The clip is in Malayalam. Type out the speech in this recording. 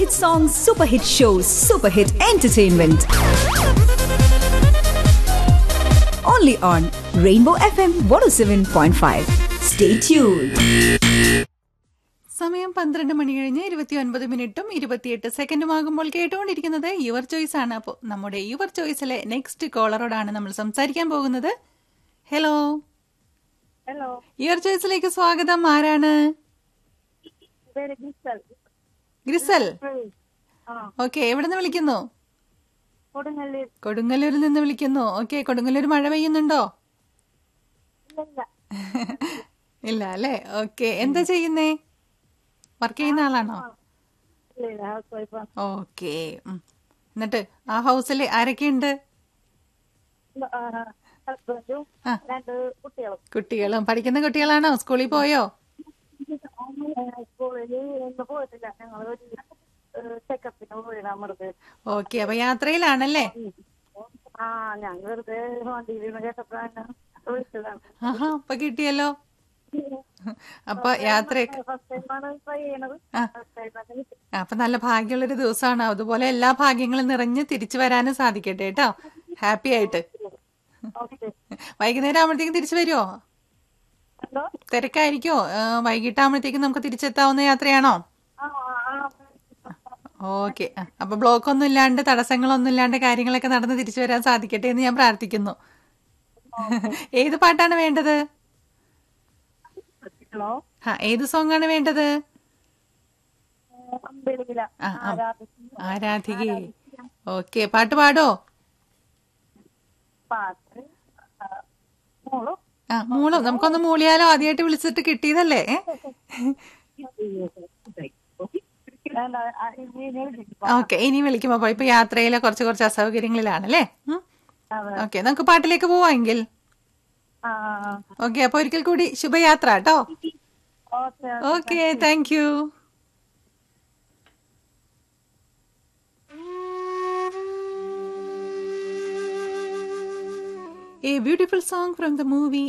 hit songs, super hit shows, super hit entertainment. Only on Rainbow FM 107.5. Stay tuned. സമയം പന്ത്രണ്ട് മണി കഴിഞ്ഞ് ഇരുപത്തി ഒൻപത് മിനിറ്റും ഇരുപത്തിയെട്ട് സെക്കൻഡും ആകുമ്പോൾ കേട്ടുകൊണ്ടിരിക്കുന്നത് യുവർ ചോയ്സ് ആണ് അപ്പോൾ നമ്മുടെ യുവർ ചോയ്സിലെ നെക്സ്റ്റ് കോളറോടാണ് നമ്മൾ സംസാരിക്കാൻ പോകുന്നത് ഹലോ ഹലോ യുവർ ചോയ്സിലേക്ക് സ്വാഗതം ആരാണ് പേര് ഗിസൽ ഗ്രിസൽ ആ ഓക്കെ എവിടെ നിന്ന് വിളിക്കുന്നു കൊടുങ്ങല്ലൂർ കൊടുങ്ങല്ലൂരിൽ നിന്ന് വിളിക്കുന്നു ഓക്കെ കൊടുങ്ങല്ലൂർ മഴ പെയ്യുന്നുണ്ടോ ഇല്ല ഇല്ല അല്ലേ ഓക്കെ എന്താ ചെയ്യുന്നേ വർക്ക് ചെയ്യുന്ന ആളാണോ ഇല്ല ഇല്ല ഹൗസ് വൈഫാ ഓക്കെ എന്നിട്ട് ആ ഹൗസിൽ ആരൊക്കെയുണ്ട് ഹസ്ബൻഡും ആ. രണ്ട് കുട്ടികളും കുട്ടികളും പഠിക്കുന്ന കുട്ടികളാണോ സ്കൂളിൽ പോയോ സ്കൂളിൽ ഇന്ന് പോയിട്ടില്ല ഞങ്ങൾ ഒരു ചെക്കപ്പിന് പോയിടാൻ വെറുതെ ഓക്കെ അപ്പൊ യാത്രയിലാണല്ലേ ആ ഞാൻ വെറുതെ വണ്ടിയിൽ നിന്ന് കേട്ടപ്പോഴാണ് വിളിച്ചതാണ് ആഹാ അപ്പൊ കിട്ടിയല്ലോ അപ്പൊ യാത്രയൊക്കെ ഫസ്റ്റ് ടൈമാണ് ട്രൈ ചെയ്യണത് ആ. ഫസ്റ്റ് ടൈമാണ് അപ്പൊ നല്ല ഭാഗ്യമുള്ളൊരു ദിവസമാണ് അതുപോലെ എല്ലാ ഭാഗ്യങ്ങളും നിറഞ്ഞ് തിരിച്ചു വരാനും സാധിക്കട്ടെ കേട്ടോ ഹാപ്പി ആയിട്ട് ഓക്കെ വൈകുന്നേരം ആകുമ്പോഴത്തേക്കും തിരിച്ചു വരുമോ ഹലോ തിരക്കായിരിക്കോ ആ, വൈകിട്ടാകുമ്പോഴത്തേക്കും നമുക്ക് തിരിച്ചെത്താവുന്ന യാത്രയാണോ ആ ആ ഓക്കെ അപ്പൊ ബ്ലോക്ക് ഒന്നും ഇല്ലാണ്ട് തടസ്സങ്ങളൊന്നും ഇല്ലാണ്ട് കാര്യങ്ങളൊക്കെ നടന്ന് തിരിച്ചു വരാൻ സാധിക്കട്ടെ എന്ന് ഞാൻ പ്രാർത്ഥിക്കുന്നു ഏത് പാട്ടാണ് വേണ്ടത് ഹലോ ആ ഏത് സോങ് ആണ് വേണ്ടത് അമ്പലവില ആ, ആ. ആരാധിക്കുന്ന ആരാധികേ ഓക്കെ പാട്ട് പാടോ പാട്ട് ആ, മോളും ആ മൂളും നമുക്കൊന്ന് മൂളിയാലോ ആദ്യമായിട്ട് വിളിച്ചിട്ട് കിട്ടിയതല്ലേ ഏ? വേണ്ട, ആ, ഇനി ഇനി വിളിക്കും. ഓക്കെ ഇനി വിളിക്കുമ്പോ പോയി ഇപ്പൊ യാത്രയിലെ കുറച്ച് കുറച്ച് അസൗകര്യങ്ങളിലാണല്ലേ ഉം. അതെ. ഓക്കെ നമുക്ക് പാട്ടിലേക്ക് പോവാമെങ്കിൽ ആ, ആ, ആ. ഓക്കെ അപ്പൊ ഒരിക്കൽ കൂടി ശുഭയാത്ര കേട്ടോ okay okay thank you A beautiful song from the movie